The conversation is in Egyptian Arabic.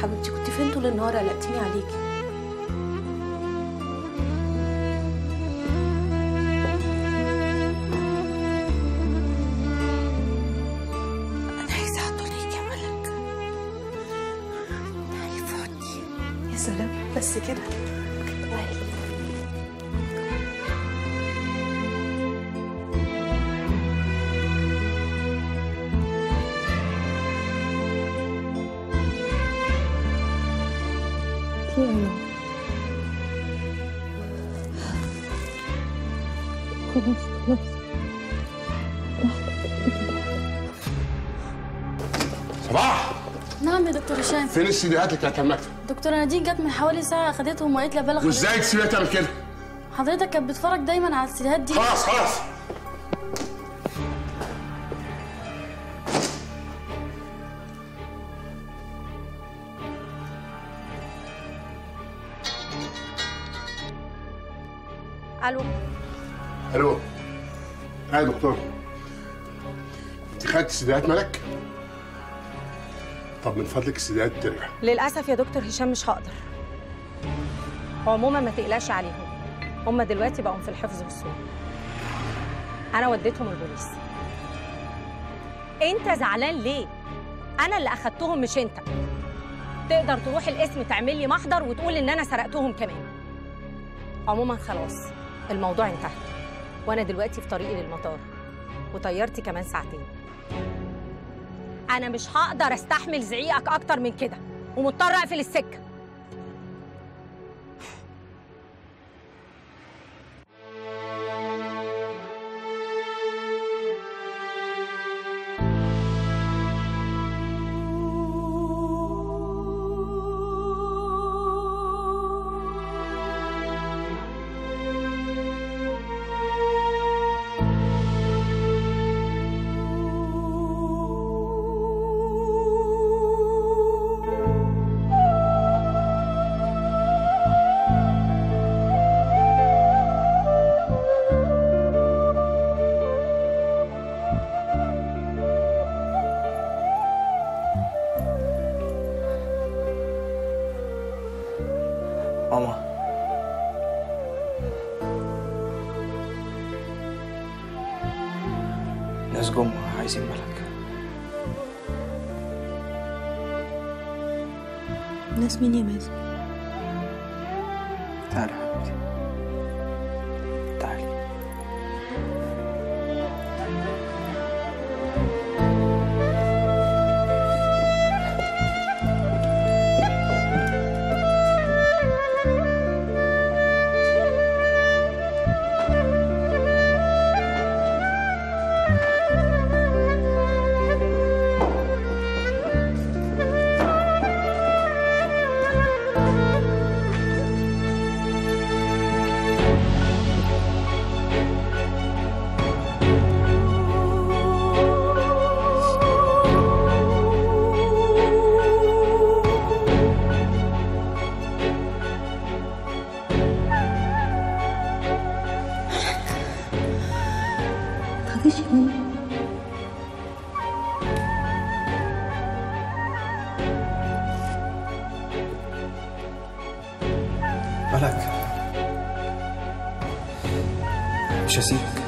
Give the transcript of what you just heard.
حبيبتي كنت فين طول النهار قلقتيني عليكي انا عايزه اقعد ليك يا ملك هيفوتني يا سلام بس كده خلاص خلاص صباح نعم يا دكتور هشام فين السيديهات اللي كانت على المكتب دكتوره نادين جت من حوالي ساعه اخدتهم وقالت لي ابلغ وازاي تسيبها تعمل كده حضرتك كانت بتتفرج دايما على السيديهات دي خلاص خلاص الو الو اه يا دكتور انت خدت سيديهات ملك طب من فضلك السيديهات ترجع للاسف يا دكتور هشام مش هقدر عموما ما تقلقش عليهم هم دلوقتي بقوا في الحفظ والصون انا وديتهم البوليس انت زعلان ليه انا اللي اخدتهم مش انت تقدر تروح القسم تعمل لي محضر وتقول ان انا سرقتهم كمان عموما خلاص الموضوع انتهى وانا دلوقتي في طريقي للمطار وطيارتي كمان ساعتين انا مش هقدر استحمل زعيقك اكتر من كده ومضطر اقفل السكه ماما ناس جم عايزين ملك ناس مين يا مازن تعالي يا حبيبتي تعالي تخافيش يا ماما ملك مش هسيبك